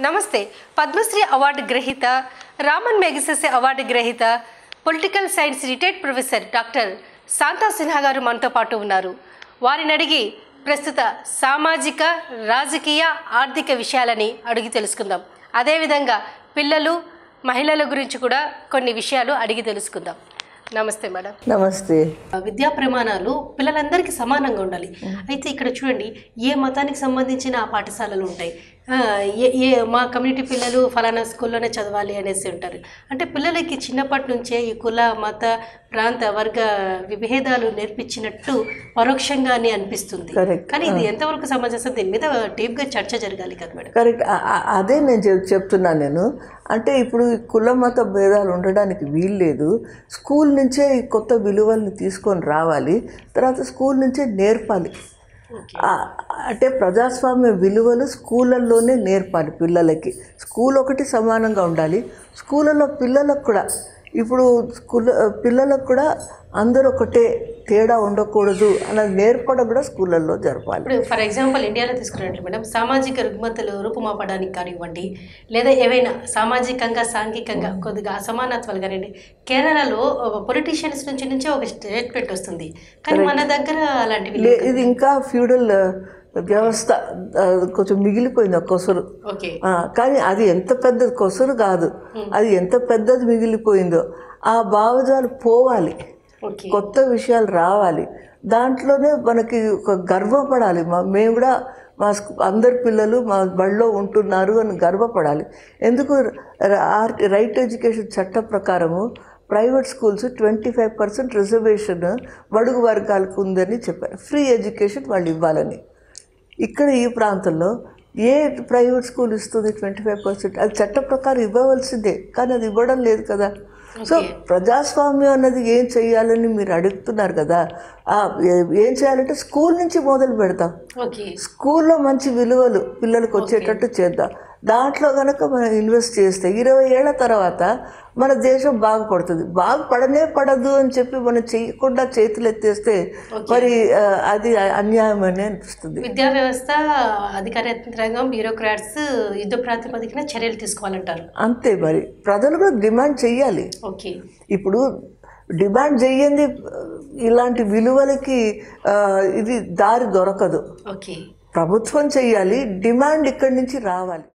నమస్తే పద్మశ్రీ అవార్డు గ్రహీత Ramon Magsaysay award గ్రహీత political science retired professor doctor Shanta Sinha garu మనతో పాటు ఉన్నారు వారిని అడిగి ప్రస్తుత సామాజిక రాజకీయ ఆర్థిక విషయాలని అడిగి తెలుసుకుందాం అదేవిధంగా పిల్లలు మహిళల గురించి కూడా కొన్ని విషయాలు అడిగి తెలుసుకుందాం నమస్తే మేడం నమస్తే విద్యా ప్రమాణాలు పిల్లలందరికీ సమానంగా ఉండాలి అయితే ఇక్కడ చూడండి ఏ మతానికి సంబంధించిన ఆ పాఠశాలలు ఉంటాయి ఆ, ఏ ఏ మా కమ్యూనిటీ పిల్లలు ఫలానా స్కూల్లోనే చదవాలి అనేసి ఉంటారు అంటే పిల్లలకి చిన్నప్పటి నుంచే ఈ కుల మత ప్రాంత వర్గ విభేదాలు నేర్పించినట్టు పరోక్షంగానే అనిపిస్తుంది Correct. కానీ ఇది ఎంతవరకు సమంజసం దీని మీద డీప్గా చర్చ జరగాలి కదా మేడం కరెక్ట్ ఆ- ఆ- అదే నేను చెప్ చెప్తున్నాను నేను అంటే ఇప్పుడు ఈ కుల మత భేదాలు ఉండడానికి వీల్లేదు స్కూల్ నుంచే ఈ కొత్త విలువల్ని తీసుకొని రావాలి తర్వాత స్కూల్ నుంచే నేర్పాలి ఆ- అంటే ప్రజాస్వామ్య విలువలు స్కూళ్ళల్లోనే నేర్పాలి పిల్లలకి స్కూల్ ఒకటి సమానంగా ఉండాలి స్కూళ్ళలో పిల్లలకు కూడా ఇప్పుడు స్కూల్ పిల్లలకు కూడా అందరూ ఒకటే తేడా ఉండకూడదు అన్నది నేర్పడం కూడా స్కూళ్ళల్లో జరపాలి ఇప్పుడు ఫర్ ఎగ్జాంపుల్ ఇండియాలో తీసుకున్నట్లు మేడం సామాజిక రుగ్మతలు రూపుమాపడానికి కానివ్వండి లేదా ఏవైనా సామాజికంగా సాంఘికంగా కొద్దిగా అసమానత్వాలు కానివ్వండి కేరళలో పొలిటీషియన్స్ నుంచి నుంచే ఒక స్టేట్మెంట్ వస్తుంది కానీ మన దగ్గర అలాంటివి లే ఇది ఇంకా ఫ్యూడల్ వ్యవస్థ ఆ, కొంచెం మిగిలిపోయింది ఆ కొసరు ఓకే ఆ, కానీ అది ఎంత పెద్ద కొసరు కాదు అది ఎంత పెద్దది మిగిలిపోయిందో ఆ భావజాలు పోవాలి ఓకే కొత్త విషయాలు రావాలి దాంట్లోనే మనకి ఒక గర్వపడాలి మా మేము కూడా మా స్కూ- అందరి పిల్లలు మా బడిలో ఉంటున్నారు అని గర్వపడాలి ఎందుకు ర- ఆర్- రైట్ ఎడ్యుకేషన్ చట్ట ప్రకారము private schools twenty five percent reservation బడుగు వర్గాలకు ఉందని చెప్పారు ఫ్రీ ఎడ్యుకేషన్ వాళ్ళు ఇవ్వాలని ఇక్కడ ఈ ప్రాంతంలో ఏ ప్రైవేట్ స్కూల్ ఇస్తుంది ట్వంటీ ఫైవ్ పర్సెంట్ అది చట్ట ప్రకారం ఇవ్వవలసిందే కానీ అది ఇవ్వడం లేదు కదా సో ప్రజాస్వామ్యం అన్నది ఏం చేయాలని మీరు అడుగుతున్నారు కదా ఆ, ఏ- ఏం చేయాలంటే స్కూల్ నుంచి మొదలు పెడతాం ఓకే స్కూల్లో మంచి విలువలు పిల్లలకు వచ్చేటట్టు చేద్దాం దాంట్లో కనుక మనం ఇన్వెస్ట్ చేస్తే ఇరవై ఏళ్ల తర్వాత మన దేశం బాగుపడుతుంది బాగుపడనే పడదు అని చెప్పి మనం చేయకుండా చేతులు ఎత్తేస్తే మరి ఆ, అది అన్యాయం అని అనిపిస్తుంది విద్యా వ్యవస్థ అధికార యంత్రాంగం బ్యూరోక్రాట్స్ యుద్ధ ప్రాతిపదికన చర్యలు తీసుకోవాలంటారు అంతే మరి ప్రజలు కూడా డిమాండ్ చెయ్యాలి ఓకే ఇప్పుడు డిమాండ్ చెయ్యంది ఇలాంటి విలువలకి ఆ, ఇది దారి దొరకదు ఓకే ప్రభుత్వం చెయ్యాలి డిమాండ్ ఇక్కడి నుంచి రావాలి